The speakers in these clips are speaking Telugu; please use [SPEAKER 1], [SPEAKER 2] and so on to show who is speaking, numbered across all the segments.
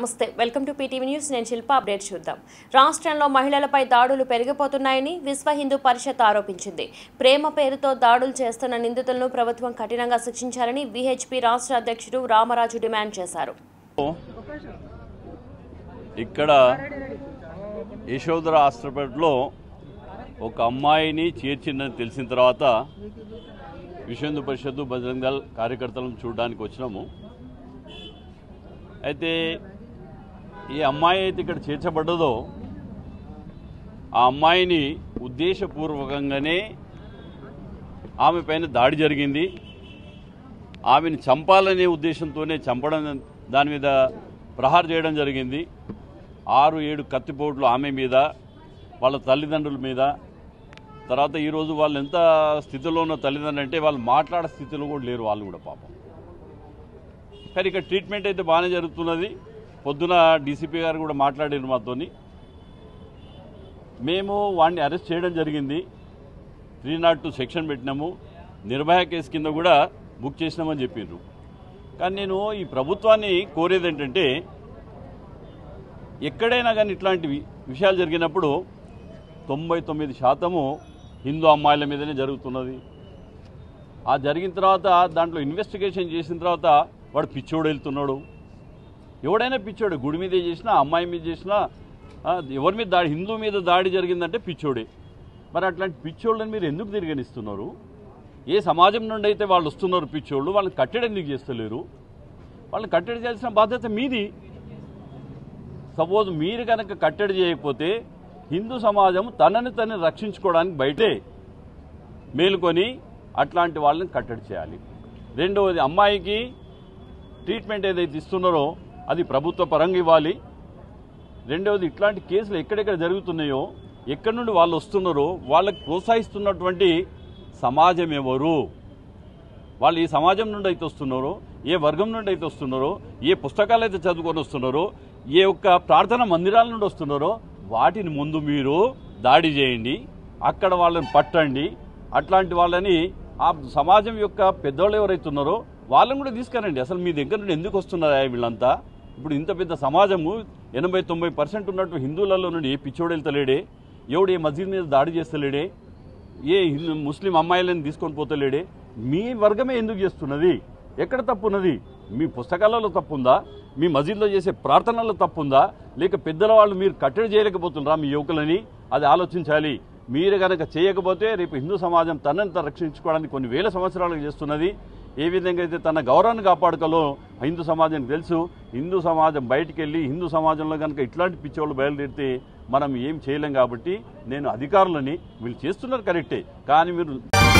[SPEAKER 1] నమస్తే వెల్కమ్ టు పీటీవీ న్యూస్ నేను శిల్ప అప్డేట్ చూద్దాం రాష్ట్రంలో మహిళలపై దాడులు పెరిగిపోతున్నాయని విశ్వ హిందూ పరిషత్ ఆరోపించింది ప్రేమ పేరుతో దాడులు చేస్తున్న నిందితులను ప్రభుత్వం కఠినంగా శిక్షించాలని విహెచ్పి రాష్ట్ర అధ్యక్షుడు రామరాజు డిమాండ్ చేశారు
[SPEAKER 2] ఇక్కడ యశోధర హాస్పిటల్లో ఒక అమ్మాయిని చేర్చిందని తెలిసిన తర్వాత విశ్వేందు పరిషత్తు బజరంగ్ దళ్ కార్యకర్తలను చూడడానికి వచ్చినాము అయితే ఈ అమ్మాయి అయితే ఇక్కడ చేర్చబడ్డదో ఆ అమ్మాయిని ఉద్దేశపూర్వకంగానే ఆమె పైన దాడి జరిగింది ఆమెను చంపాలనే ఉద్దేశంతోనే చంపడం దాని మీద ప్రహార్ చేయడం జరిగింది ఆరు ఏడు కత్తిపోట్లు ఆమె మీద వాళ్ళ తల్లిదండ్రుల మీద తర్వాత ఈరోజు వాళ్ళు ఎంత స్థితిలో ఉన్న తల్లిదండ్రులు అంటే వాళ్ళు మాట్లాడే స్థితిలో కూడా లేరు వాళ్ళు కూడా పాపం కానీ ఇక్కడ ట్రీట్మెంట్ అయితే బాగానే జరుగుతున్నది పొద్దున డీసీపీ గారు కూడా మాట్లాడారు మాతోని మేము వాడిని అరెస్ట్ చేయడం జరిగింది త్రీ నాట్ టూ సెక్షన్ పెట్టినాము నిర్భయ కేసు కింద కూడా బుక్ చేసినామని చెప్పిండ్రు కానీ నేను ఈ ప్రభుత్వాన్ని కోరేది ఏంటంటే ఎక్కడైనా కానీ ఇట్లాంటి వి- విషయాలు జరిగినప్పుడు తొంభై తొమ్మిది శాతము హిందూ అమ్మాయిల మీదనే జరుగుతున్నది ఆ జరిగిన తర్వాత దాంట్లో ఇన్వెస్టిగేషన్ చేసిన తర్వాత వాడు పిచ్చోడు వెళ్తున్నాడు ఎవడైనా పిచ్చోడు గుడి మీదే చేసినా అమ్మాయి మీద చేసినా ఆ, ఎవరి మీద దాడి హిందూ మీద దాడి జరిగిందంటే పిచ్చోడే మరి అట్లాంటి పిచ్చోళ్ళని మీరు ఎందుకు తిరగనిస్తున్నారు ఏ సమాజం నుండి అయితే వాళ్ళు వస్తున్నారు పిచ్చోళ్ళు వాళ్ళని కట్టడి ఎందుకు చేస్తలేరు వాళ్ళని కట్టడి చేయాల్సిన బాధ్యత మీది సపోజ్ మీరు కనుక కట్టడి చేయకపోతే హిందూ సమాజం తనని తనని రక్షించుకోవడానికి బయటే మేలుకొని అట్లాంటి వాళ్ళని కట్టడి చేయాలి రెండవది అమ్మాయికి ట్రీట్మెంట్ ఏదైతే ఇస్తున్నారో అది ప్రభుత్వ పరంగా ఇవ్వాలి రెండవది ఇట్లాంటి కేసులు ఎక్కడెక్కడ జరుగుతున్నాయో ఎక్కడి నుండి వాళ్ళు వస్తున్నారో వాళ్ళకి ప్రోత్సహిస్తున్నటువంటి సమాజం ఎవరు వాళ్ళు ఈ సమాజం నుండి అయితే వస్తున్నారో ఏ వర్గం నుండి అయితే వస్తున్నారో ఏ పుస్తకాలు అయితే చదువుకొని వస్తున్నారో ఏ ఒక్క ప్రార్థన మందిరాల నుండి వస్తున్నారో వాటిని ముందు మీరు దాడి చేయండి అక్కడ వాళ్ళని పట్టండి అట్లాంటి వాళ్ళని ఆ సమాజం యొక్క పెద్దవాళ్ళు ఎవరైతే ఉన్నారో వాళ్ళని కూడా తీసుకురండి అసలు మీ దగ్గర నుండి ఎందుకు వస్తున్నారా వీళ్ళంతా ఇప్పుడు ఇంత పెద్ద సమాజము ఎనభై తొంభై పర్సెంట్ ఉన్నట్టు హిందువులలో నుండి ఏ పిచ్చోడు వెళ్తలేడే ఎవడు ఏ మస్జిద్ మీద దాడి చేస్తలేడే ఏ హిందూ ముస్లిం అమ్మాయిలను తీసుకొని పోతలేడే మీ వర్గమే ఎందుకు చేస్తున్నది ఎక్కడ తప్పు ఉన్నది మీ పుస్తకాలలో తప్పుందా మీ మసీద్లో చేసే ప్రార్థనలో తప్పుందా లేక పెద్దల వాళ్ళు మీరు కట్టడి చేయలేకపోతున్నారా మీ యువకులని అది ఆలోచించాలి మీరు కనుక చేయకపోతే రేపు హిందూ సమాజం తనని తను రక్షించుకోవడానికి కొన్ని వేల సంవత్సరాలకు చేస్తున్నది ఏ విధంగా అయితే తన గౌరవాన్ని కాపాడుకోలో హిందూ సమాజానికి తెలుసు హిందూ సమాజం బయటికి వెళ్ళి హిందూ సమాజంలో కనుక ఇట్లాంటి పిచ్చోళ్ళు బయలుదేరితే మనం ఏం చేయలేం కాబట్టి నేను అధికారులని వీళ్ళు చేస్తున్నారు కరెక్టే కానీ మీరు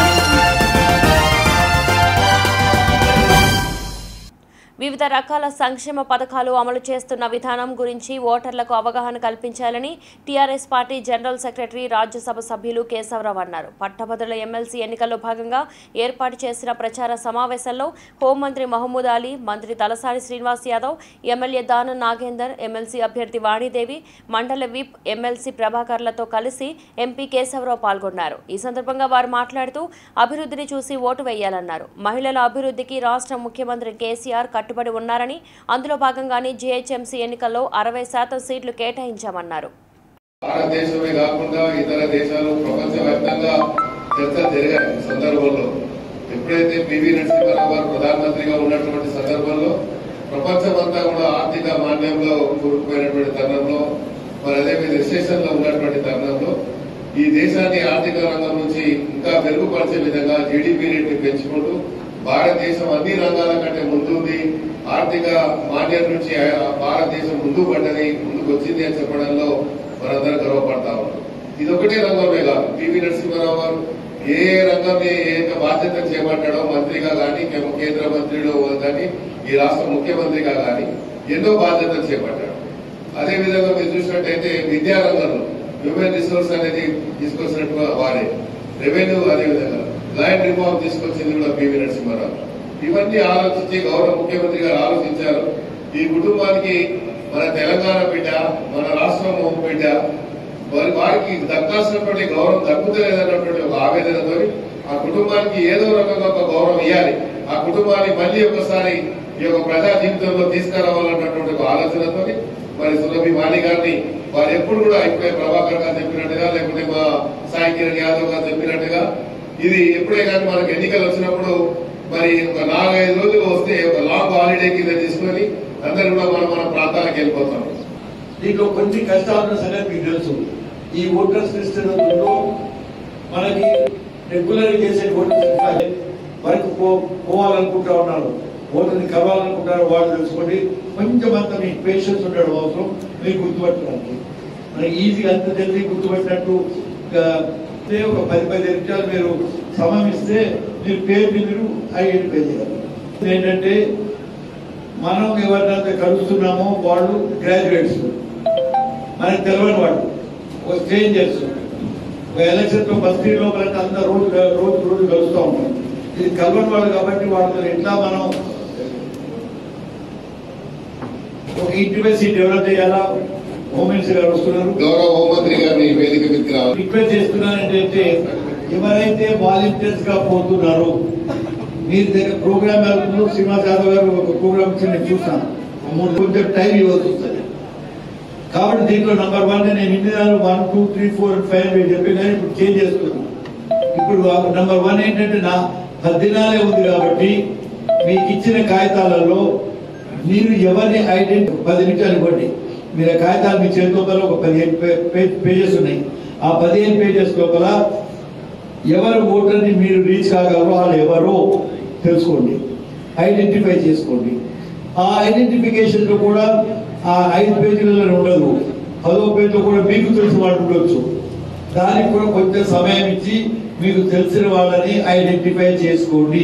[SPEAKER 1] వివిధ రకాల సంక్షేమ పథకాలు అమలు చేస్తున్న విధానం గురించి ఓటర్లకు అవగాహన కల్పించాలని TRS party general secretary Rajya Sabha సభ్యులు కేశవరావు అన్నారు పట్టభద్రుల ఎమ్మెల్సీ ఎన్నికల్లో భాగంగా ఏర్పాటు చేసిన ప్రచార సమావేశంలో హోంమంత్రి మహమూద్ అలీ మంత్రి తలసాని శ్రీనివాస్ యాదవ్ ఎమ్మెల్యే దాన నాగేందర్ ఎమ్మెల్సీ అభ్యర్థి వాణిదేవి మండల విప్ ఎమ్మెల్సీ ప్రభాకర్లతో కలిసి ఎంపీ కేశవరావు పాల్గొన్నారు ఈ సందర్భంగా వారు మాట్లాడుతూ అభివృద్ధిని చూసి ఓటు వేయాలన్నారు మహిళల అభివృద్ధికి రాష్ట్ర ముఖ్యమంత్రి కేసీఆర్ కట్టుబడి ఉన్నారని అందులో భాగంగానే జీహెచ్ఎంసీ ఎన్నికల్లో అరవై శాతం సీట్లు కేటాయించామన్నారు
[SPEAKER 3] భారతదేశమే కాకుండా ఇతర దేశాలు ప్రపంచవ్యాప్తంగా చర్చలు జరిగాయి ఈ సందర్భంలో ఎప్పుడైతే పివి నరసింహారావు గారు ప్రధానమంత్రిగా ఉన్నటువంటి సందర్భంలో ప్రపంచమంతా కూడా ఆర్థిక మాంద్యంలో కూరుకుపోయినటువంటి తరుణంలో మరి అదే మీద రిసెషన్ లో ఉన్నటువంటి తరుణంలో ఈ దేశాన్ని ఆర్థిక రంగం నుంచి ఇంకా మెరుగుపరిచే విధంగా జీడిపి రేట్ని పెంచుకుంటూ భారతదేశం అన్ని రంగాల కంటే ముందుంది ఆర్థిక మాంద్యం నుంచి ఆ భారతదేశం ముందు పడ్డది ముందుకు వచ్చింది అని చెప్పడంలో మనందరం గర్వపడతా ఉన్నాం ఇది ఒకటే రంగమే కాదు పివి నరసింహారావు గారు ఏ ఏ రంగం ఏ ఏ బాధ్యత చేపట్టాడో మంత్రిగా కానీ కేంద్ర మంత్రిలో కానీ ఈ రాష్ట్ర ముఖ్యమంత్రిగా కానీ ఎన్నో బాధ్యతలు చేపట్టాడు అదే విధంగా మీరు చూసినట్టయితే విద్యా రంగంలో హ్యూమన్ రిసోర్స్ అనేది తీసుకొచ్చినట్టుగా వారే రెవెన్యూ అదే విధంగా ల్యాండ్ రిఫార్మ్ తీసుకొచ్చింది కూడా పివి నరసింహారావు ఇవన్నీ ఆలోచించి గౌరవ ముఖ్యమంత్రి గారు ఆలోచించారు ఈ కుటుంబానికి మన తెలంగాణ బిడ్డ మన రాష్ట్రం బిడ్డ వారి వారికి దక్కాల్సినటువంటి గౌరవం దక్కుతలేదన్నటువంటి ఒక ఆవేదనతో ఆ కుటుంబానికి ఏదో రకంగా ఒక గౌరవం ఇవ్వాలి ఆ కుటుంబాన్ని మళ్ళీ ఒకసారి ఈ యొక్క ప్రజా జీవితంలో తీసుకురావాలన్నటువంటి ఒక ఆలోచనతో మరి సురభి వాణి గారిని వారు ఎప్పుడు కూడా ఇప్పుడే ప్రభాకర్ గారు చెప్పినట్టుగా లేకపోతే మా సాయి కిరణ్ యాదవ్ గారు చెప్పినట్టుగా ఇది ఎప్పుడే కానీ మనకు ఎన్నికలు వచ్చినప్పుడు మరి ఒక నాలుగైదు రోజులు వస్తే ఒక లాంగ్ హాలిడే కింద తీసుకొని అందరూ కూడా మనం మన ప్రాంతాలకు వెళ్ళిపోతాం
[SPEAKER 4] దీంట్లో కొన్ని కష్టాలు సంగతి మీకు తెలుసు ఈ ఓటర్స్ లిస్ట్ లో మనకి రెగ్యులర్ చేసే ఓటర్స్ వరకు పో- పోవాలనుకుంటా ఉన్నారు ఓటర్ని కలవాలనుకుంటారు వాళ్ళు తెలుసుకోండి కొంచెం అంత మీకు పేషెన్స్ ఉండడం అవసరం మీరు గుర్తుపట్టడానికి మనకి ఈజీగా అంత జల్దీ గుర్తుపట్టినట్టు ఇంకా ఇదే ఒక పది పది నిమిషాలు మీరు సమయం ఇస్తే మీరు పేరు మీరు ఐడెంటిఫై చేయాలి ఏంటంటే మనం ఎవరినైతే కలుస్తున్నామో వాళ్ళు గ్రాడ్యుయేట్స్ మనకు తెలియని వాళ్ళు ఒక స్ట్రేంజర్స్ ఒక ఎలక్షన్ లో బస్తీ లోపల అంత రోజు రోజు రోజు కలుస్తూ ఉంటాం ఇది కలవని వాళ్ళు కాబట్టి వాళ్ళతో ఎట్లా మనం ఒక ఇంటిమేసీ డెవలప్ చేయాలా హోమ్ మినిస్టర్ గారు వస్తున్నారు
[SPEAKER 3] గౌరవ హోంమంత్రి గారిని ఈ వేదిక మీదకి రావాలి
[SPEAKER 4] రిక్వెస్ట్ చేస్తున్నాను ఏంటంటే ఎవరైతే వాలంటీర్స్ గా పోతున్నారో మీరు దగ్గర ప్రోగ్రామ్ వెళ్తున్నారు శ్రీనివాస్ యాదవ్ గారు ఒక ప్రోగ్రామ్ ఇచ్చి నేను చూస్తాను మూడు కొంచెం టైం ఇవ్వాల్సి వస్తుంది కాబట్టి దీంట్లో నంబర్ వన్ నేను ఇన్ని దినాలు one two three four five మీరు చెప్పిన ఇప్పుడు చేంజ్ చేస్తున్నాను ఇప్పుడు నంబర్ వన్ ఏంటంటే నా పది దినాలే ఉంది కాబట్టి మీకు ఇచ్చిన కాగితాలలో మీరు ఎవరిని ఐడెంటి పది నిమిషాలు ఇవ్వండి మీరు ఆ కాగితాలు మీ చేతి లోపల ఒక పదిహేను పే- పే- పేజెస్ ఉన్నాయి ఆ పదిహేను పేజెస్ లోపల ఎవరు ఓటర్ని మీరు రీచ్ కాగలరో వాళ్ళు ఎవరో తెలుసుకోండి ఐడెంటిఫై చేసుకోండి ఆ ఐడెంటిఫికేషన్ లో కూడా ఆ ఐదు పేజీలలో ఉండదు పదో పేజీలో కూడా మీకు తెలిసిన వాళ్ళు ఉండొచ్చు దానికి కూడా కొంచెం సమయం ఇచ్చి మీకు తెలిసిన వాళ్ళని ఐడెంటిఫై చేసుకోండి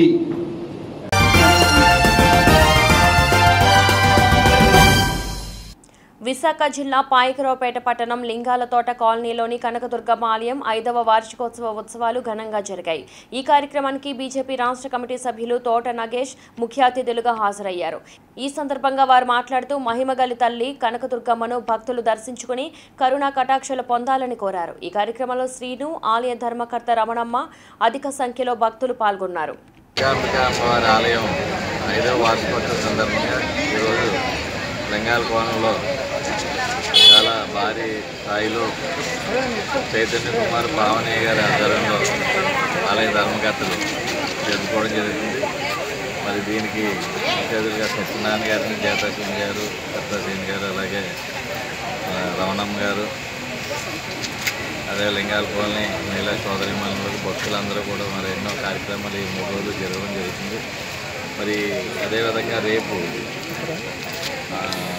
[SPEAKER 1] విశాఖ జిల్లా పాయకరావుపేట పట్టణం లింగాల తోట కాలనీలోని కనకదుర్గమ్మ ఆలయం ఐదవ వార్షికోత్సవ ఉత్సవాలు ఘనంగా జరిగాయి ఈ కార్యక్రమానికి బీజేపీ రాష్ట్ర కమిటీ సభ్యులు తోట నగేష్ ముఖ్య అతిథులుగా హాజరయ్యారు ఈ సందర్భంగా వారు మాట్లాడుతూ మహిమగలి తల్లి కనకదుర్గమ్మను భక్తులు దర్శించుకుని కరుణా కటాక్షలు పొందాలని కోరారు ఈ కార్యక్రమంలో శ్రీను ఆలయ ధర్మకర్త రమణమ్మ అధిక సంఖ్యలో భక్తులు పాల్గొన్నారు
[SPEAKER 5] దుర్గాంబిక అమ్మవారి ఆలయం ఐదవ వార్షికోత్సవ సందర్భంగా ఈరోజు బెంగాల్ కోణంలో చాలా భారీ స్థాయిలో చైతన్య కుమార్ పావనయ్య గారి ఆధ్వర్యంలో ఆలయ ధర్మకర్తలు జరుపుకోవడం జరుగుతుంది మరి దీనికి ముఖ్య అతిథిగా సత్యనారాయణ గారిని జయప్రసింగ్ గారు సత్యసేన్ గారు అలాగే ఆ, రమణమ్మ గారు అదే లింగాల కాలనీ మహిళా సోదరి మనులకు భక్తులందరూ కూడా మరి ఎన్నో కార్యక్రమాలు ఈ మూడు రోజులు జరగడం జరుగుతుంది మరి అదేవిధంగా రేపు ఆ,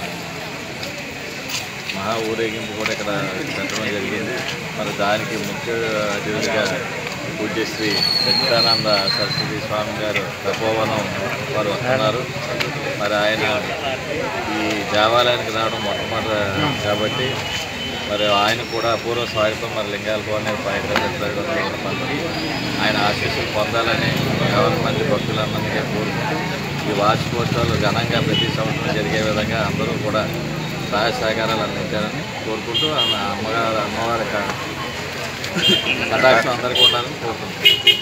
[SPEAKER 5] మహా ఊరేగింపు కూడా ఇక్కడ పెట్టడం జరిగింది మరి దానికి ముఖ్య అతిథిగా పూజ్యశ్రీ సచ్చిదానంద సరస్వతి స్వామి గారు తపోవనం వారు వస్తున్నారు మరి ఆయన ఈ దేవాలయానికి రావడం మొట్టమొదటి కాబట్టి మరి ఆయన కూడా అపూర్వ స్వాగతం మరి లింగాల భవన్ పలికి ఆయన ఆశీస్సులు పొందాలని యావన మంది భక్తులందరికీ కోరుకుంటూ ఈ వార్షికోత్సవాలు ఘనంగా ప్రతి సంవత్సరం జరిగే విధంగా అందరూ కూడా సహాయ సహకారాలు అందించాలని కోరుకుంటూ ఆమె అమ్మగారు అమ్మవారి క- కటాక్షం అందరికీ ఉండాలని కోరుకుంటున్నాను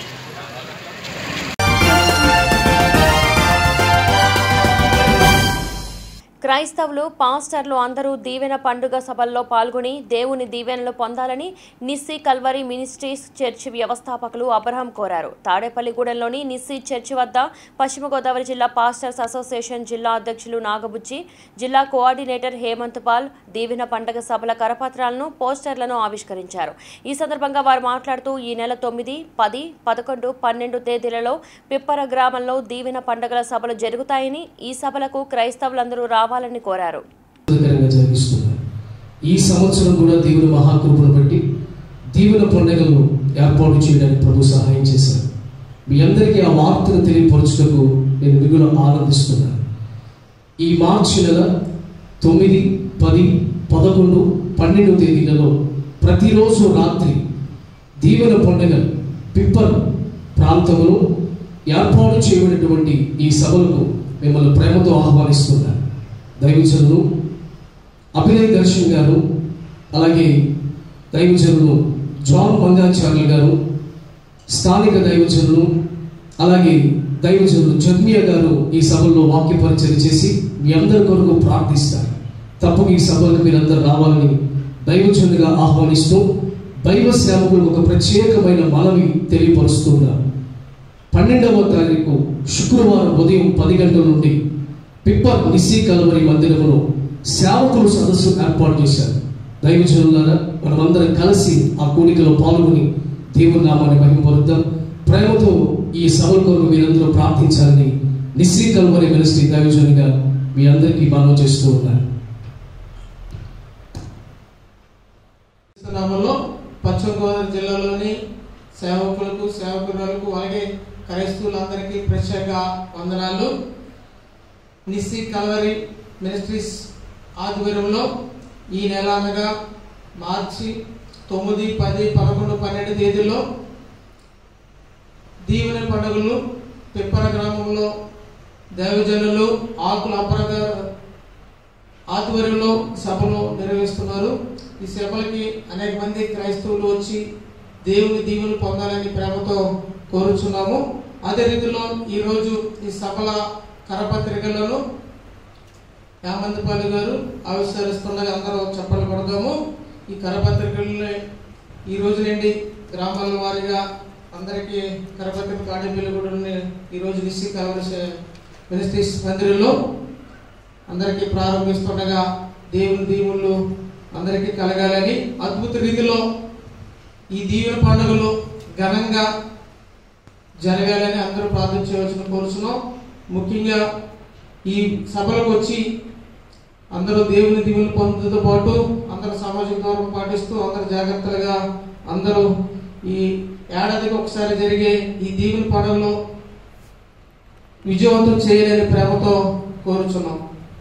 [SPEAKER 1] క్రైస్తవులు పాస్టర్లు అందరూ దీవెన పండుగ సభల్లో పాల్గొని దేవుని దీవెనలు పొందాలని నిస్సి కల్వరి మినిస్ట్రీస్ చర్చి వ్యవస్థాపకులు అబ్రహం కోరారు తాడేపల్లిగూడెంలోని నిస్సి చర్చి వద్ద పశ్చిమ గోదావరి జిల్లా పాస్టర్స్ అసోసియేషన్ జిల్లా అధ్యక్షులు నాగబుజ్జి జిల్లా కోఆర్డినేటర్ హేమంత్ పాల్ దీవెన పండుగ సభల కరపత్రాలను పోస్టర్లను ఆవిష్కరించారు ఈ సందర్భంగా వారు మాట్లాడుతూ ఈ నెల తొమ్మిది పది పదకొండు పన్నెండు తేదీలలో పిప్పర గ్రామంలో దీవెన పండుగల సభలు జరుగుతాయని ఈ సభలకు క్రైస్తవులందరూ రావాలని కోరారు
[SPEAKER 6] ఆనందకరంగా జరిగిస్తున్నారు ఈ సంవత్సరం కూడా దేవుని మహాకృపను బట్టి దీవెన పండుగలను ఏర్పాటు చేయడానికి ప్రభు సహాయం చేశారు మీ అందరికీ ఆ వార్తను తెలియపరచుటకు నేను మిగులు ఆనందిస్తున్నాను ఈ మార్చి నెల తొమ్మిది పది పదకొండు పన్నెండు తేదీలలో ప్రతిరోజు రాత్రి దీవెన పండుగ పిప్పర్ ప్రాంతంలో ఏర్పాటు చేయబడినటువంటి ఈ సభలకు మిమ్మల్ని ప్రేమతో ఆహ్వానిస్తున్నాను దైవజనులు అభినయ్ దర్శన్ గారు అలాగే దైవజనులు జాన్ మంగాచార్యులు గారు స్థానిక దైవజనులు అలాగే దైవజనులు జగ్మియా గారు ఈ సభల్లో వాక్య పరిచయం చేసి మీ అందరి కొరకు ప్రార్థిస్తారు తప్పక ఈ సభలకు మీరందరూ రావాలని దైవజనుడిగా ఆహ్వానిస్తూ దైవ సేవకులు ఒక ప్రత్యేకమైన మనవి తెలియపరుస్తున్నారు పన్నెండవ తారీఖు శుక్రవారం ఉదయం పది గంటల నుండి పిప్పర్ నిస్సీ కలవరి మందిరములో సేవకులు సదస్సు ఏర్పాటు చేశారు దైవజనులారా మనమందరం కలిసి ఆ కూడికలో పాల్గొని దేవుని నామాన్ని మహిమపరుద్దాం ప్రేమతో ఈ సభల కొరకు మీరందరూ ప్రార్థించాలని నిస్సీ కలవరి మినిస్ట్రీ దైవజనుగా మీ అందరికీ మనవి చేస్తూ ఉన్నారు
[SPEAKER 7] నామంలో పశ్చిమ గోదావరి జిల్లాలోని సేవకులకు సేవకురాలకు అలాగే క్రైస్తవులందరికీ ప్రత్యేక వందనాలు నిస్సి కల్వరి మినిస్ట్రీస్ ఆధ్వర్యంలో ఈ నెల అనగా మార్చి తొమ్మిది పది పదకొండు పన్నెండు తేదీల్లో దీవెన పండుగలు పిప్పర గ్రామంలో దైవజనులు ఆకుల అపరగారు ఆధ్వర్యంలో సభలు నిర్వహిస్తున్నారు ఈ సభలకి అనేక మంది క్రైస్తవులు వచ్చి దేవుని దీవులు పొందాలని ప్రేమతో కోరుచున్నాము అదే రీతిలో ఈరోజు ఈ సభల కరపత్రికలను యామంతపల్లి గారు ఆవిష్కరిస్తుండగా అందరూ చెప్పలు కొడదాము ఈ కరపత్రికలను ఈ రోజు నుండి గ్రామాల వారీగా అందరికీ కరపత్రిక కాడిపల్లి కూడా ఈ రోజు నిశ్చి కలవలసి మినిస్ట్రీస్ మందిరంలో అందరికీ ప్రారంభిస్తుండగా దేవుని దీవులు అందరికీ కలగాలని అద్భుత రీతిలో ఈ దీవెన పండుగలు ఘనంగా జరగాలని అందరూ ప్రార్థించవలసిన కోరుచున్నాం ముఖ్యంగా ఈ సభలకు వచ్చి అందరూ దేవుని దీవులు పొందుతో పాటు అందరూ సామాజిక దూరం పాటిస్తూ అందరూ జాగ్రత్తలుగా అందరూ ఈ ఏడాదికి ఒకసారి జరిగే ఈ దీవుని పండుగలో విజయవంతం చేయాలని ప్రేమతో కోరుచున్నాం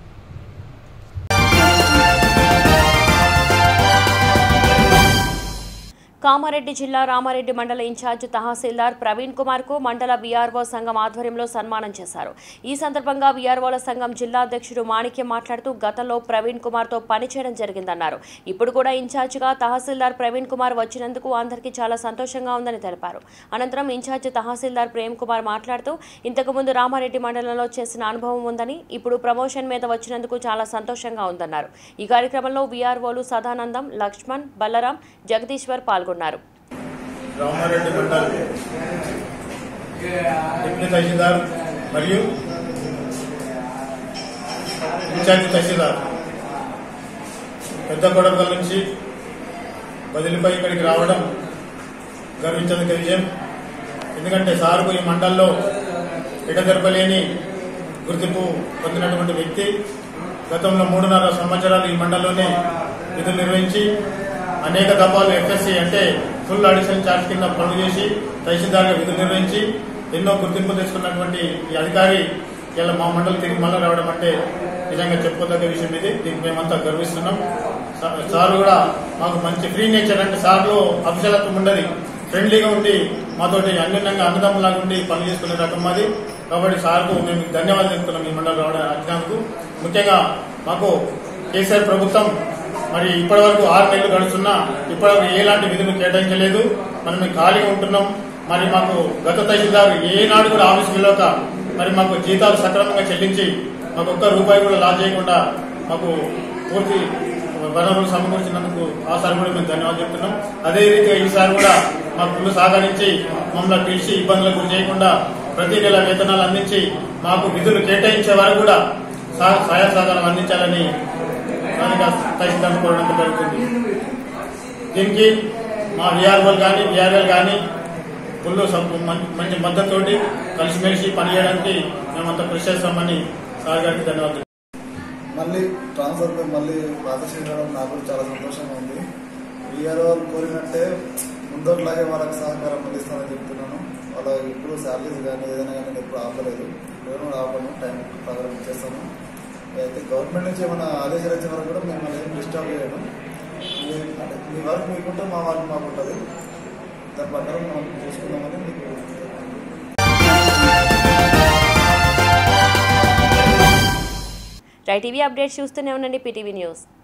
[SPEAKER 1] కామారెడ్డి జిల్లా రామారెడ్డి మండల ఇన్ఛార్జ్ తహసీల్దార్ ప్రవీణ్ కుమార్ కు మండల వీఆర్ఓ సంఘం ఆధ్వర్యంలో సన్మానం చేశారు ఈ సందర్భంగా వీఆర్ఓల సంఘం జిల్లా అధ్యక్షుడు మాణిక్యం మాట్లాడుతూ గతంలో ప్రవీణ్ కుమార్ తో పనిచేయడం జరిగిందన్నారు ఇప్పుడు కూడా ఇన్ఛార్జిగా తహసీల్దార్ ప్రవీణ్ కుమార్ వచ్చినందుకు అందరికీ చాలా సంతోషంగా ఉందని తెలిపారు అనంతరం ఇన్ఛార్జ్ తహసీల్దార్ ప్రేమ్ కుమార్ మాట్లాడుతూ ఇంతకుముందు రామారెడ్డి మండలంలో చేసిన అనుభవం ఉందని ఇప్పుడు ప్రమోషన్ మీద వచ్చినందుకు చాలా సంతోషంగా ఉందన్నారు ఈ కార్యక్రమంలో వీఆర్ఓలు సదానందం లక్ష్మణ్ బలరాం జగదీశ్వర్ పాల్గొన్నారు
[SPEAKER 8] రామారెడ్డి మండల్ డిప్యూటీ తహసీల్దార్ మరియు ఇన్ఛార్జి తహసీల్దార్ పెద్ద కొడవల నుంచి బదిలీపై ఇక్కడికి రావడం గర్వించదగ్గ విజయం ఎందుకంటే సార్కు ఈ మండల్లో ఎడదెరపలేని గుర్తింపు పొందినటువంటి వ్యక్తి గతంలో మూడున్నర సంవత్సరాలు ఈ మండలంలోనే విధులు నిర్వహించి అనేక దఫాలు ఎఫ్ఎస్సి అంటే ఫుల్ అడిషనల్ ఛార్జ్ కింద పనులు చేసి తహసీల్దార్గా విధులు నిర్వహించి ఎన్నో గుర్తింపు తెచ్చుకున్నటువంటి ఈ అధికారి ఇలా మా మండలి తిరిగి మళ్ళీ రావడం అంటే నిజంగా చెప్పుకోదగ్గ విషయం ఇది దీనికి మేమంతా గర్విస్తున్నాం సా- సార్ కూడా మాకు మంచి ఫ్రీ నేచర్ అంటే సార్లో అభిషలత్వం ఉండదు ఫ్రెండ్లీగా ఉండి మాతోటి అన్యోన్యంగా అన్నదమ్ములాగా ఉండి పని చేసుకునే రకం మాది కాబట్టి సార్కు మేము ధన్యవాదాలు చెప్తున్నాం ఈ మండలి రావడం వచ్చినందుకు ముఖ్యంగా మాకు కేసీఆర్ ప్రభుత్వం మరి ఇప్పటి వరకు ఆరు నెలలు గడుస్తున్నా ఇప్పటివరకు ఎలాంటి విధులు కేటాయించలేదు మనం మేము ఖాళీగా ఉంటున్నాం మరి మాకు గత తహసీల్దార్ ఏనాడు కూడా ఆఫీస్కి వెళ్ళక మరి మాకు జీతాలు సక్రమంగా చెల్లించి మాకు ఒక్క రూపాయి కూడా లాస్ చేయకుండా మాకు పూర్తి వనరులు సమకూర్చినందుకు ఆ సార్ కూడా మేము ధన్యవాదాలు చెప్తున్నాం అదే రీతిగా ఈసారి కూడా మాకు ఫుల్ సహకరించి మమ్మల్ని పిలిచి ఇబ్బందులకు గురి చేయకుండా ప్రతి నెల వేతనాలు అందించి మాకు విధులు కేటాయించే వరకు కూడా సహ- సహాయ సహకారం అందించాలని స్థానిక తహసీల్దార్ కోరడం జరుగుతుంది దీనికి మా విఆర్ఓలు కానీ విఆర్ఎల్ కానీ ఫుల్ సబ్- మం- మంచి మద్దతుతోటి కలిసిమెలిసి పనిచేయడానికి మేమంతా కృషి చేస్తామని సార్ గారికి ధన్యవాదాలు
[SPEAKER 9] మళ్ళీ ట్రాన్స్ఫర్ పై మళ్ళీ ప్రాసెస్ చేయడం నాకు కూడా చాలా సంతోషంగా ఉంది వీఆర్ వాళ్ళు కోరినట్టే ముందట్లాగే వాళ్ళకి సహకారం అందిస్తానని చెప్తున్నాను వాళ్ళ ఇప్పుడు శాలరీస్ కానీ ఏదైనా కానీ నేను ఎప్పుడు ఆపలేదు ఎవరు ఆపను టైం ప్రకారం ఇచ్చేస్తాను అయితే గవర్నమెంట్ నుంచి ఏమైనా ఆదేశాలు వచ్చే వరకు కూడా మేము ఏం డిస్టర్బ్ చేయను మీ- అంటే మీ వర్క్ మీకుంటే మా వర్క్ మాకు ఉంటుంది దాని ప్రకారం మనం చూసుకుందామని మీకు
[SPEAKER 1] రైట్ టీవీ అప్డేట్స్ చూస్తూనే ఉండండి పీటీవీ న్యూస్